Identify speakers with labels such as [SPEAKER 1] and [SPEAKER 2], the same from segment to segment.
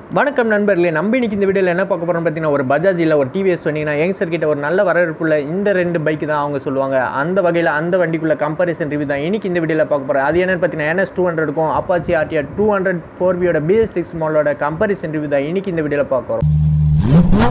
[SPEAKER 1] வணக்கம் நண்பர்களே நம்ம இன்னைக்கு இந்த வீடியோவில் என்ன பார்க்க போகிறோம் பார்த்தீங்கன்னா ஒரு பஜாஜ் இல்லை ஒரு டிவிஎஸ் சொன்னீங்கன்னா யங்ஸ்டர் கிட்ட ஒரு நல்ல வரவேற்புள்ள இந்த ரெண்டு பைக் தான் அவங்க சொல்லுவாங்க அந்த வகையில் அந்த வண்டிக்குள்ள கம்பேரிசன் ரிவ்யூ தான் இன்னைக்கு இந்த வீடியோவில் பார்க்க போகிறோம் அது என்னன்னு பார்த்தீங்கன்னா என்எஸ் டூ ஹண்ட்ரடுக்கும் Apache RTR two hundred four பியோட பிஎஸ் சிக்ஸ் மாடலோட கம்பேரிசன் ரிவ்யூ தான் இன்னைக்கு இந்த வீடியோவில் பார்க்க போகிறோம்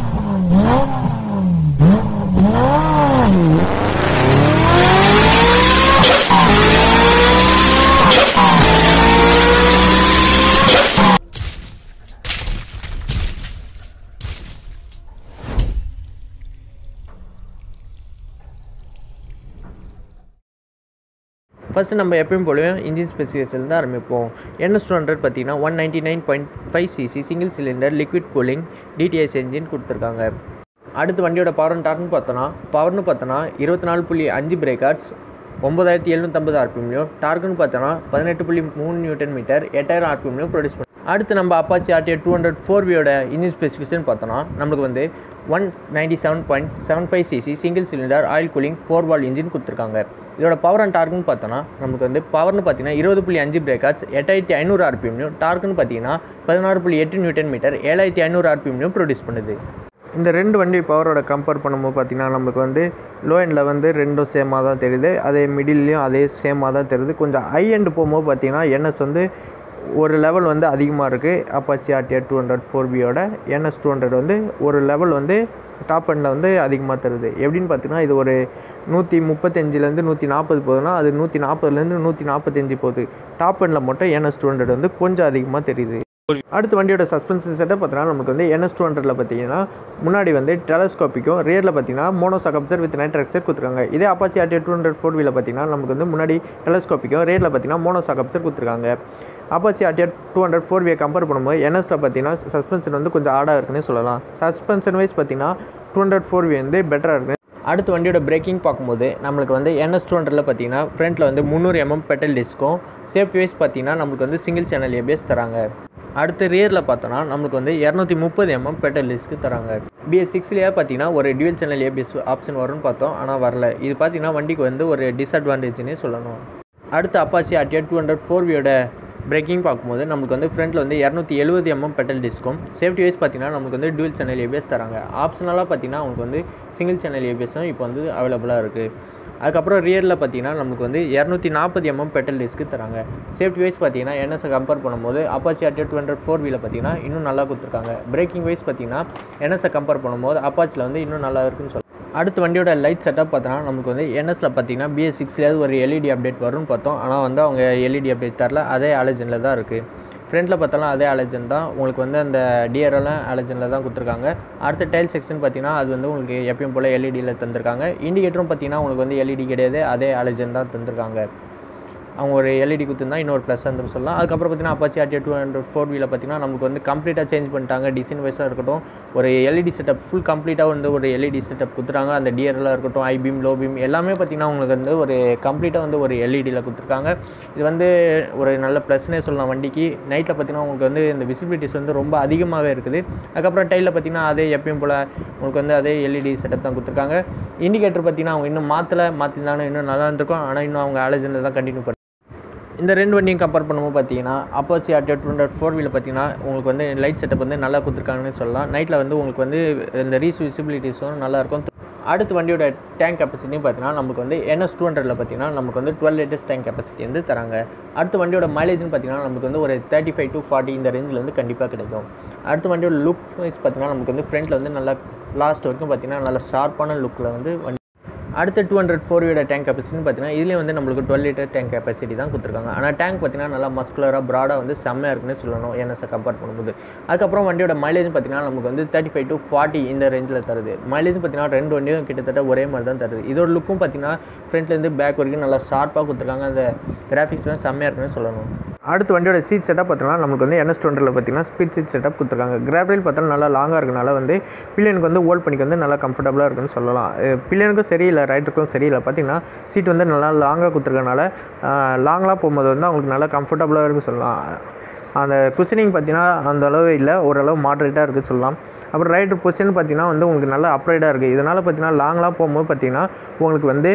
[SPEAKER 1] ஃபஸ்ட்டு நம்ம எப்பயும் போலவும் இன்ஜின் ஸ்பெசிஃபிகேஷன் தான் ஆரம்பிப்போம் என்எஸ் டூ ஹண்ட்ரட் பார்த்தீங்கன்னா one ninety nine point five cc single cylinder liquid cooling DTS engine கொடுத்துருக்காங்க அடுத்து வண்டியோட பவர் அண்ட் டார்க்னு பார்த்தோன்னா பவர்னு பார்த்தோன்னா இருபத்தி நாலு புள்ளி அஞ்சு பிரேக்கார்ட்ஸ் ஒம்பதாயிரத்தி எழுநூற்றம்பது ஆர்பிஎம்லையும் டார்க்குன்னு பார்த்தோன்னா பதினெட்டு புள்ளி மூணு நியூட்டன் மீட்டர் எட்டாயிரம் ஆர்பிஎம்லையும் ப்ரொடியூஸ் பண்ணி அடுத்து நம்ம Apache RTR two hundred four வியோட இன்ஜின் ஸ்பெசிஃபிகேஷன் பார்த்தோன்னா நம்மளுக்கு வந்து one ninety seven point seven five cc single cylinder oil cooling four valve engine கொடுத்துருக்காங்க இதோட பவர் அண்ட் டார்க்குன்னு பார்த்தோன்னா நமக்கு வந்து பவர்னு பார்த்தீங்கன்னா இருபது புள்ளி அஞ்சு பிரேக்கார்ட்ஸ் எட்டாயிரத்தி ஐநூறு ஆர்பிஎம்லையும் டார்க்குன்னு பார்த்தீங்கன்னா பதினாறு புள்ளி எட்டு நியூட்டன் மீட்டர் ஏழாயிரத்தி ஐநூறு ஆர்பிஎம்லையும் ப்ரொடியூஸ் பண்ணுது இந்த ரெண்டு வண்டி பவரோட கம்பேர் பண்ணும்போது பார்த்தீங்கன்னா நமக்கு வந்து லோ எண்டில் வந்து ரெண்டும் சேமாக தான் தெரியுது அதே மிடில்லையும் அதே சேமாக தான் தெரியுது கொஞ்சம் ஹை எண்டு போகும்போது பார்த்தீங்கன்னா என்எஸ் வந்து ஒரு லெவல் வந்து அதிகமாக இருக்குது Apache RTR two hundred four பியோட என்எஸ் டூ ஹண்ட்ரட் வந்து ஒரு லெவல் வந்து டாப் எண்டில் வந்து அதிகமாக தருது எப்படின்னு பார்த்தீங்கன்னா இது ஒரு நூற்றி முப்பத்தஞ்சிலேருந்து நூற்றி நாற்பது போகுதுன்னா அது நூற்றி நாற்பதுலேருந்து நூற்றி நாற்பத்தஞ்சு போகுது டாப் எண்டில் மட்டும் என்எஸ் டூ ஹண்ட்ரட் வந்து கொஞ்சம் அதிகமாக தெரியுது அடுத்து வண்டியோட சஸ்பென்ஷன் செட்டப் பார்த்தீங்கன்னா நமக்கு வந்து என்எஸ் டூ ஹண்ட்ரட்ல பார்த்தீங்கன்னா முன்னாடி வந்து டெலஸ்கோப்பிக்கும் ரியரில் பார்த்தீங்கன்னா monoshock absorber with nitrox கொடுத்துருக்காங்க இதே Apache RT two hundred four வீலில் பார்த்தீங்கன்னா நமக்கு வந்து முன்னாடி டெலஸ்கோப்பிக்கும் ரியரில் பார்த்தீங்கன்னா மோனோசாக் அப்சர் கொடுத்துருக்காங்க Apache RTR two hundred four வியை கம்பேர் பண்ணும்போது என்எஸ்ல பார்த்தீங்கன்னா சஸ்பென்ஷன் வந்து கொஞ்சம் ஆடாக இருக்குன்னு சொல்லலாம் சஸ்பென்ஷன் வைஸ் பார்த்தீங்கன்னா டூ ஹண்ட்ரட் ஃபோர் வி வந்து பெட்டராக இருக்குது அடுத்து வண்டியோட பிரேக்கிங் பார்க்கும்போது நம்மளுக்கு வந்து என்எஸ் டூ ஹண்ட்ரடில் பார்த்தீங்கன்னா ஃப்ரண்ட்டில் வந்து முந்நூறு எம்எம் பெட்டல் டிஸ்க்கும் சேஃப்டி வைஸ் பார்த்தீங்கன்னா நம்மளுக்கு வந்து சிங்கிள் சேனல் ஏபிஎஸ் தராங்க அடுத்து ரியரில் பார்த்தோன்னா நம்மளுக்கு வந்து இரநூத்தி முப்பது எம்எம் பெட்டல் டிஸ்க்கு தராங்க பிஎஸ் சிக்ஸ்லேயே பார்த்தீங்கன்னா ஒரு டியூல் சேனல் ஏபிஎஸ் ஆப்ஷன் வரும்னு பார்த்தோம் ஆனால் வரல இது பார்த்தீங்கன்னா வண்டிக்கு வந்து ஒரு டிஸ்அட்வான்டேஜ்னே சொல்லணும் அடுத்து Apache RTR two hundred four வியோட பிரேக்கிங் பார்க்கும்போது நமக்கு வந்து ஃப்ரண்ட்டில் வந்து இரநூத்தி எழுபது எம்எம் பெட்டல் டிஸ்க்கும் சேஃப்டி வைஸ் பார்த்தீங்கன்னா நமக்கு வந்து டூல் சேனல் ஏபிஎஸ் தராங்க ஆப்ஷனலாக பார்த்தீங்கன்னா அவங்களுக்கு வந்து சிங்கிள் சேனல் ஏபிஎஸும் இப்போ வந்து அவைலபிளாக இருக்குது அதுக்கப்புறம் ரியரில் பார்த்தீங்கன்னா நமக்கு வந்து இரநூத்தி நாற்பது எம்எம் பெட்டல் டிஸ்க்கு தராங்க சேஃப்டி வைஸ் பார்த்தீங்கன்னா என்எஸை கம்பேர் பண்ணும்போது Apache RTR two hundred four வீல பார்த்தீங்கன்னா இன்னும் நல்லா கொடுத்துருக்காங்க பிரேக்கிங் வைஸ் பார்த்தீங்கன்னா என்எஸை கம்பேர் பண்ணும்போது அப்பாச்சியில் வந்து இன்னும் நல்லா இருக்குன்னு சொல்லலாம் அடுத்து வண்டியோட லைட் செட்டப் பார்த்தோன்னா நமக்கு வந்து என்எஸில் பார்த்தீங்கன்னா பிஎஸ் சிக்ஸ்லேயாவது ஒரு எல்இடி அப்டேட் வரும்னு பார்த்தோம் ஆனால் வந்து அவங்க எல்இடி அப்டேட் தரல அதே அலஜனில் தான் இருக்குது ஃப்ரண்ட்டில் பார்த்தாலும் அதே அலஜன் தான் உங்களுக்கு வந்து அந்த டிஆர்எல்லாம் அலஜனில் தான் கொடுத்துருக்காங்க அடுத்த டைல் செக்ஷன் பார்த்தீங்கன்னா அது வந்து உங்களுக்கு எப்பயும் போல் எல்இடியில் தந்திருக்காங்க இண்டிகேட்டரும் பார்த்தீங்கன்னா உங்களுக்கு வந்து எல்இடி கிடையாது அதே அலஜன் தான் தந்திருக்காங்க அவங்க ஒரு எல்இடி கொடுத்துருந்தா இன்னொரு ப்ளஸ் வந்து சொல்லலாம் அதுக்கப்புறம் பார்த்தீங்கன்னா Apache RTR two hundred four வீல பார்த்தீங்கன்னா நமக்கு வந்து கம்ப்ளீட்டாக சேஞ்ச் பண்ணிட்டாங்க டிசைன் வைஸாக இருக்கட்டும் ஒரு எல்இடி செட்டப் ஃபுல் கம்ப்ளீட்டாக வந்து ஒரு எல்இடி செட்டப் கொடுத்துறாங்க அந்த டிஆர்எல்லாம் இருக்கட்டும் ஐ பீம் லோ பீம் எல்லாமே பார்த்தீங்கன்னா உங்களுக்கு வந்து ஒரு கம்ப்ளீட்டாக வந்து ஒரு எல்இடியில் கொடுத்துருக்காங்க இது வந்து ஒரு நல்ல ப்ளஸ்னே சொல்லலாம் வண்டிக்கு நைட்டில் பார்த்தீங்கன்னா உங்களுக்கு வந்து இந்த விசிபிலிட்டிஸ் வந்து ரொம்ப அதிகமாகவே இருக்குது அதுக்கப்புறம் டைலில் பார்த்தீங்கன்னா அதே எப்பயும் போல் உங்களுக்கு வந்து அதே எல்இடி செட்டப் தான் கொடுத்துருக்காங்க இண்டிகேட்டர் பார்த்தீங்கன்னா அவங்க இன்னும் மாற்றலை மாற்றிருந்தாலும் இன்னும் நல்லா இருந்திருக்கும் ஆனால் இன்னும் அவங்க ஆலோஜனில் தான் கண்டினியூ பண்ணி இந்த ரெண்டு வண்டியும் கம்பேர் பண்ணும்போது பார்த்தீங்கன்னா Apache RTR two hundred four வீலில் பார்த்தீங்கன்னா உங்களுக்கு வந்து லைட் செட்டப் வந்து நல்லா கொடுத்துருக்காங்கன்னு சொல்லலாம் நைட்டில் வந்து உங்களுக்கு வந்து இந்த ரீஸ் விசிபிலிட்டிஸும் நல்லாயிருக்கும் அடுத்து வண்டியோட டேங்க் கெப்பாசிட்டியும் பார்த்தீங்கன்னா நமக்கு வந்து என்எஸ் டூ ஹண்ட்ரடில் பார்த்தீங்கன்னா நமக்கு வந்து டுவெல் லிட்டர்ஸ் டேங்க் கெப்பாசிட்டி வந்து தராங்க அடுத்து வண்டியோட மைலேஜ்னு பார்த்தீங்கன்னா நமக்கு வந்து ஒரு தேர்ட்டி ஃபைவ் டு ஃபார்ட்டி இந்த ரேஞ்சில் வந்து கண்டிப்பாக கிடைக்கும் அடுத்து வண்டியோட லுக்ஸ் வைஸ் பார்த்தீங்கன்னா நமக்கு வந்து ஃப்ரண்ட்டில் வந்து நல்லா லாஸ்ட் வரைக்கும் பார்த்தீங்கன்னா நல்லா ஷார்ப்பான லுக்கில் வந்து வண்டி அடுத்த டூ ஹண்ட்ரட் ஃபோர் வியோட டேங்க் கெப்பாசிட்டின்னு பார்த்தீங்கன்னா இதுலேயே வந்து நம்மளுக்கு டுவெல் லிட்டர் டேங்க் கெப்பாசிட்டி தான் கொடுத்துருக்காங்க ஆனால் டேங்க் பார்த்தீங்கன்னா நல்லா மஸ்குலராக ப்ராடாக வந்து செம்மையாக இருக்குன்னு சொல்லணும் என்எஸ்ஸை கம்பேர் பண்ணும்போது அதுக்கப்புறம் வண்டியோட மைலேஜ் பார்த்தீங்கன்னா நமக்கு வந்து தேர்ட்டி ஃபைவ் டு ஃபார்ட்டி இந்த ரேஞ்சில் தருது மைலேஜ் பார்த்தீங்கன்னா ரெண்டு வண்டியும் கிட்டத்தட்ட ஒரே மாதிரி தான் தருது இதோட லுக்கும் பார்த்தீங்கன்னா ஃப்ரண்ட்லேருந்து பேக் வரைக்கும் நல்லா ஷார்ப்பாக கொடுத்துருக்காங்க அந்த கிராஃபிக்ஸ்லாம் செம்மையாக இருக்குன்னு சொல்லணும் அடுத்து வண்டியோட சீட் செட்டப் பார்த்தீங்கன்னா நமக்கு வந்து என்எஸ் டுவெண்ட்டில் பார்த்தீங்கன்னா ஸ்பீட் சீட் செட்டப் கொடுத்துருக்காங்க கிராப்ரைல் பார்த்தாலும் நல்லா லாங்காக இருக்கனால வந்து பில்லியனுக்கு வந்து ஹோல்ட் பண்ணிக்க வந்து நல்லா கம்ஃபர்டபுளாக இருக்குன்னு சொல்லலாம் பில்லியனுக்கும் சரியில்லை ரைட்டருக்கும் சரியில்லை பார்த்தீங்கன்னா சீட் வந்து நல்லா லாங்காக கொடுத்துருக்கனால லாங்காக போகும்போது வந்து அவங்களுக்கு நல்லா கம்ஃபர்டபுளாக இருக்குன்னு சொல்லலாம் அந்த குஷனிங் பார்த்தீங்கன்னா அந்த அளவு இல்லை ஓரளவு மாட்ரேட்டாக இருக்குன்னு சொல்லலாம் அப்புறம் ரைடர் பொசிஷன் பார்த்தீங்கன்னா வந்து உங்களுக்கு நல்லா அப்ரைடாக இருக்குது இதனால் பார்த்தீங்கன்னா லாங்லாம் போகும்போது பார்த்தீங்கன்னா உங்களுக்கு வந்து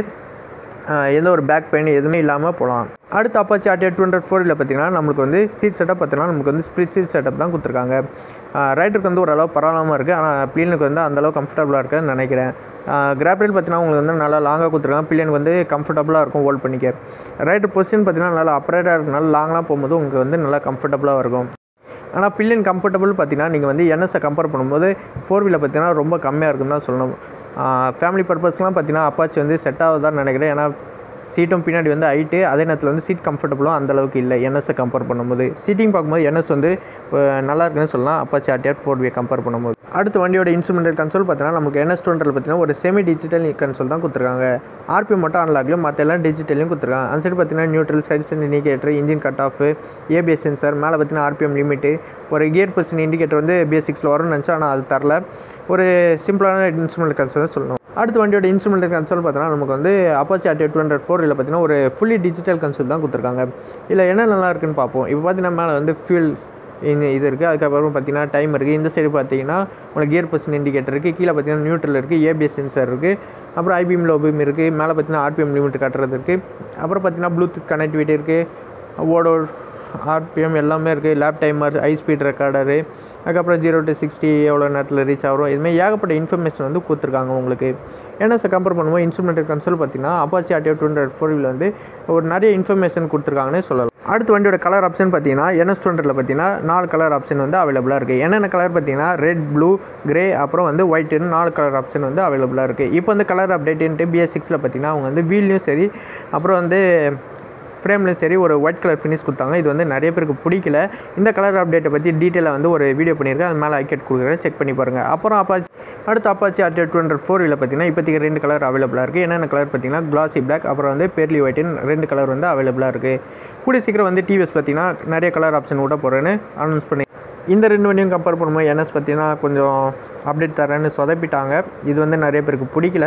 [SPEAKER 1] ஆஹ் எந்த ஒரு பேக் பெயின் எதுவுமே இல்லாமல் போகலாம் அடுத்து அப்பாச்சி ஆர்டிஆர் டூ ஹண்ட்ரட் ஃபோரில் பார்த்தீங்கன்னா நம்மளுக்கு வந்து சீட் செட்டப் பார்த்தீங்கன்னா நமக்கு வந்து ஸ்ப்ளிட் சீட் செட்டப் தான் கொடுத்துருக்காங்க ரைடருக்கு வந்து ஓரளவு பரவாயில்லாமல் இருக்குது ஆனால் பில்லியனுக்கு வந்து அந்தளவு கம்ஃபர்டபுளாக இருக்குன்னு நினைக்கிறேன் கிராப் ரேல் பார்த்தீங்கன்னா உங்களுக்கு வந்து நல்லா லாங்காக கொடுத்துருக்காங்க பில்லியனுக்கு வந்து கம்ஃபர்டபுளாக இருக்கும் ஹோல்ட் பண்ணிக்க ரைடர் பொசிஷன் பார்த்தீங்கன்னா நல்லா அப்ரைடாக இருக்கும் நல்லா லாங்லாம் போகும்போது உங்களுக்கு வந்து நல்லா கம்ஃபர்டபுளாக இருக்கும் ஆனால் பில்லியன் கம்ஃபர்டபுள் பார்த்தீங்கன்னா நீங்கள் வந்து என்எஸ்ஸை கம்பேர் பண்ணும்போது ஃபோர் வீலர் பார்த்தீங்கன்னா ரொம்ப கம்மியாக இருக்குன்னு தான் சொல்லணும் ஃபேமிலி பர்பஸ்லாம் பார்த்தீங்கன்னா அப்பாச்சி வந்து செட் ஆகுதான்னு நினைக்கிறேன் ஏன்னா சீட்டும் பின்னாடி வந்து ஹைட்டு அதே நேரத்தில் வந்து சீட் கம்ஃபர்டபுளும் அந்தளவுக்கு இல்லை என்எஸ்ஸை கம்பேர் பண்ணும்போது சீட்டிங் பார்க்கும்போது என்எஸ் வந்து நல்லா இருக்குன்னு சொல்லலாம் Apache RTR four V compare பண்ணும்போது அடுத்த வண்டியோட இன்ஸ்ட்ருமெண்டல் கன்சோல் பார்த்தீங்கன்னா நமக்கு என்எஸ் டூ பார்த்தீங்கன்னா ஒரு செமி டிஜிட்டல் கன்சோல் தான் கொடுத்துருக்காங்க ஆர்பிஎம் மட்டும் அன்லாக்லையும் மற்ற எல்லாம் டிஜிட்டலையும் கொடுத்துருக்காங்க அந்த சைடு பார்த்தீங்கன்னா neutral side stand indicator engine cut off ABS sensor மேலே பார்த்தீங்கன்னா ஆர்பிஎம் லிமிட்டு ஒரு கியர் பொசிஷன் இண்டிகேட்டர் வந்து பேசிக்ஸில் வரும்னு நினச்சா ஆனால் அது தரல ஒரு சிம்பிளான இன்ஸ்ட்ருமெண்ட் கன்சோல் சொல்லணும் அடுத்த வண்டியோட இன்ஸ்ட்ருமெண்ட் கன்சோல் பார்த்தீங்கன்னா நமக்கு வந்து Apache RT two hundred four இதில் பார்த்தீங்கன்னா ஒரு ஃபுல்லி டிஜிட்டல் கன்சோல் தான் கொடுத்துருக்காங்க இதில் என்ன நல்லா இருக்குன்னு பார்ப்போம் இப்போ பார்த்தீங்கன்னா மேலே வந்து ஃபியூல் இது இருக்குது அதுக்கப்புறம் பார்த்தீங்கன்னா டைம் இருக்குது இந்த சைடு பார்த்தீங்கன்னா உங்களுக்கு கியர் பொசிஷன் இண்டிகேட்டர் இருக்குது கீழே பார்த்தீங்கன்னா நியூட்ரல் இருக்குது ஏபிஎஸ் சென்சார் இருக்குது அப்புறம் ஐபிஎம் லோபிஎம் இருக்குது மேலே பார்த்தீங்கன்னா ஆர்பிஎம் லிமிட் காட்டுறது இருக்குது அப்புறம் பார்த்தீங்கன்னா ப்ளூடூத் கனெக்டிவிட்டி இருக்குது ஓடோ ஆர்பிஎம் எல்லாமே இருக்குது lap timer high speed recorder அதுக்கப்புறம் ஜீரோ டு சிக்ஸ்டி எவ்வளோ நேரத்தில் ரீச் ஆகும் இதுமாதிரி ஏகப்பட்ட இன்ஃபர்மேஷன் வந்து கொடுத்துருக்காங்க உங்களுக்கு என்எஸ்ஸை கம்பேர் பண்ணும்போது இன்ஸ்ட்ருமெண்டல் கன்சோல் பார்த்தீங்கன்னா Apache RTO two hundred four V வந்து ஒரு நிறைய இன்ஃபர்மேஷன் கொடுத்துருக்காங்கன்னே சொல்லலாம் அடுத்த வண்டியோட கலர் ஆப்ஷன் பார்த்தீங்கன்னா என்எஸ் டூ ஹண்ட்ரட்ல பார்த்தீங்கன்னா நாலு கலர் ஆப்ஷன் வந்து அவைலபிளாக இருக்குது என்னென்ன கலர் பார்த்தீங்கன்னா ரெட் ப்ளூ கிரே அப்புறம் வந்து ஒயிட்டுன்னு நாலு கலர் ஆப்ஷன் வந்து அவைலபிளாக இருக்குது இப்போ வந்து கலர் அப்டேட்டுன்ட்டு பிஎஸ் சிக்ஸில் பார்த்தீங்கன்னா அவங்க வந்து வீல்லையும் சரி அப்புறம் வந்து ஃப்ரேம்லையும் சரி ஒரு ஒயிட் கலர் ஃபினிஷ் கொடுத்தாங்க இது வந்து நிறைய பேருக்கு பிடிக்கல இந்த கலர் அப்டேட்டை பற்றி டீட்டெயிலாக வந்து ஒரு வீடியோ பண்ணியிருக்கேன் அது மேலே ஐக்கெட் கொடுக்குறேன் செக் பண்ணி பாருங்கள் அப்புறம் அப்பாச்சி அடுத்து Apache RT two hundred four வீலில் பார்த்தீங்கன்னா இப்போதைக்கு ரெண்டு கலர் அவைலபிளாக இருக்குது என்னென்ன கலர் பார்த்தீங்கன்னா கிளாசி பிளாக் அப்புறம் வந்து பேர்லி ஒயிட்டின் ரெண்டு கலர் வந்து அவைலபிளாக இருக்குது கூடிய சீக்கிரம் வந்து டிவிஎஸ் பார்த்தீங்கன்னா நிறைய கலர் ஆப்ஷன் விட போகிறேன்னு அனௌன்ஸ் பண்ணி இந்த ரெண்டு வண்டியும் கம்பேர் பண்ணும்போது என்எஸ் பார்த்தீங்கன்னா கொஞ்சம் அப்டேட் தரேன்னு சொதப்பிட்டாங்க இது வந்து நிறைய பேருக்கு பிடிக்கல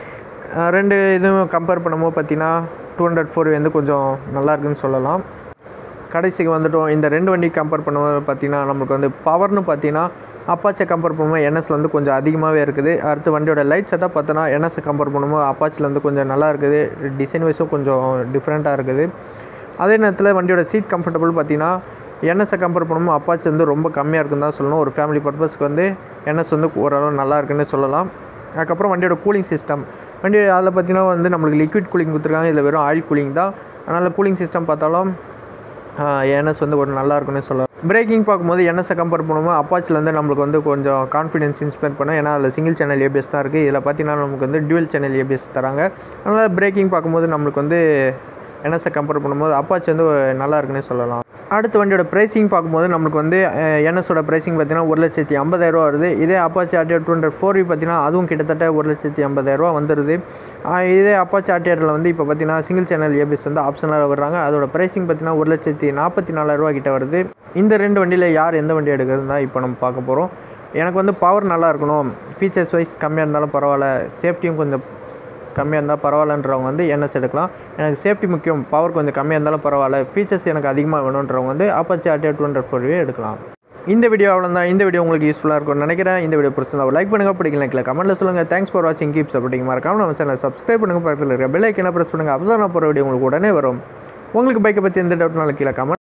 [SPEAKER 1] ரெண்டு இதுவும் கம்பேர் பண்ணும்போது பார்த்தீங்கன்னா டூ ஹண்ட்ரட் ஃபோர் வந்து கொஞ்சம் நல்லா இருக்குன்னு சொல்லலாம் கடைசிக்கு வந்துட்டோம் இந்த ரெண்டு வண்டி கம்பேர் பண்ணும்போது பார்த்தீங்கன்னா நமக்கு வந்து பவர்னு பார்த்தீங்கன்னா அப்பாச்சை கம்பேர் பண்ணும்போது என்எஸ்ல வந்து கொஞ்சம் அதிகமாகவே இருக்குது அடுத்து வண்டியோட லைட் செட்டப் பார்த்தோன்னா என்எஸ்ஸை கம்பேர் பண்ணும்போது அப்பாச்சில் வந்து கொஞ்சம் நல்லா இருக்குது டிசைன் வைஸும் கொஞ்சம் டிஃப்ரெண்ட்டாக இருக்குது அதே நேரத்தில் வண்டியோட சீட் கம்ஃபர்டபுள் பார்த்தீங்கன்னா என்எஸ்ஸை கம்பேர் பண்ணும்போது அப்பாச்சி வந்து ரொம்ப கம்மியாக இருக்குன்னு தான் சொல்லணும் ஒரு ஃபேமிலி பர்பஸ்க்கு வந்து என்எஸ் வந்து ஓரளவு நல்லா இருக்குன்னு சொல்லலாம் அதுக்கப்புறம் வண்டியோட கூலிங் சிஸ்டம் வண்டி அதில் பார்த்தீங்கன்னா வந்து நம்மளுக்கு லிக்விட் கூலிங் கொடுத்துருக்காங்க இதில் வெறும் ஆயில் கூலிங் தான் அதனால் கூலிங் சிஸ்டம் பார்த்தாலும் என்எஸ் வந்து ஒரு நல்லா இருக்குன்னு சொல்லலாம் பிரேக்கிங் பார்க்கும்போது என்எஸ்ஸை கம்பேர் பண்ணும்போது அப்பாச்சில் வந்து நம்மளுக்கு வந்து கொஞ்சம் கான்ஃபிடன்ஸ் இன்ஸ்பயர் பண்ணோம் ஏன்னா அதில் சிங்கிள் சேனல் ஏபிஎஸ் தான் இருக்குது இதில் பார்த்தீங்கன்னா நமக்கு வந்து டுவல் சேனல் ஏபிஎஸ் தராங்க அதனால் பிரேக்கிங் பார்க்கும்போது நம்மளுக்கு வந்து என்எஸ்ஸை கம்பேர் பண்ணும்போது அப்பாச்சி வந்து நல்லா இருக்குன்னே சொல்லலாம் அடுத்த வண்டியோட ப்ரைஸிங் பார்க்கும்போது நம்மளுக்கு வந்து என்எஸோட ப்ரைஸிங் பார்த்தீங்கன்னா ஒரு லட்சத்தி ஐம்பதாயிரரூவா வருது இதே Apache RTR two hundred four பார்த்தீங்கன்னா அதுவும் கிட்டத்தட்ட ஒரு லட்சத்தி ஐம்பதாயிரரூவா வந்துடுது இதே அப்பாச்சி ஆர்டிஆரில் வந்து இப்போ பார்த்தீங்கன்னா சிங்கிள் சேனல் ஏபிஎஸ் வந்து ஆப்ஷனாக வர்றாங்க அதோட ப்ரைஸிங் பார்த்தீங்கன்னா ஒரு லட்சத்தி நாற்பத்தி நாலாயிரரூவா கிட்ட வருது இந்த ரெண்டு வண்டியில் யார் எந்த வண்டி எடுக்கிறது தான் இப்போ நம்ம பார்க்க போகிறோம் எனக்கு வந்து பவர் நல்லா இருக்கணும் ஃபீச்சர்ஸ் வைஸ் கம்மியாக இருந்தாலும் பரவாயில்ல சேஃப்டியும் கொஞ்சம் கம்மியாக இருந்தால் பரவாயில்லன்றவங்க வந்து என்எஸ் எடுக்கலாம் எனக்கு சேஃப்டி முக்கியம் பவர் கொஞ்சம் கம்மியாக இருந்தாலும் பரவாயில்ல ஃபீச்சர்ஸ் எனக்கு அதிகமாக வேணுன்றவங்க வந்து Apache RTR two hundred four V எடுக்கலாம் இந்த வீடியோ அவ்வளோதான் இந்த வீடியோ உங்களுக்கு யூஸ்ஃபுல்லாக இருக்கும்னு நினைக்கிறேன் இந்த வீடியோ பிடிச்சிருந்தா லைக் பண்ணுங்கள் பிடிக்கல கீழே கமெண்ட்டில் சொல்லுங்கள் தேங்க்ஸ் ஃபார் வாட்சிங் கீப்ஸ் அப்படிங்க மறக்காம நம்ம சேனல் சப்ஸ்கிரைப் பண்ணுங்கள் பக்கத்தில் இருக்க பெல் ஐக்கனை ப்ரெஸ் பண்ணுங்கள் அப்போ தான் நான் போகிற வீடியோ உங்களுக்கு உடனே வரும் உங்களுக்கு பைக்கை பற்றி எந்த டவுட்னாலும் கீழே கமெண்ட்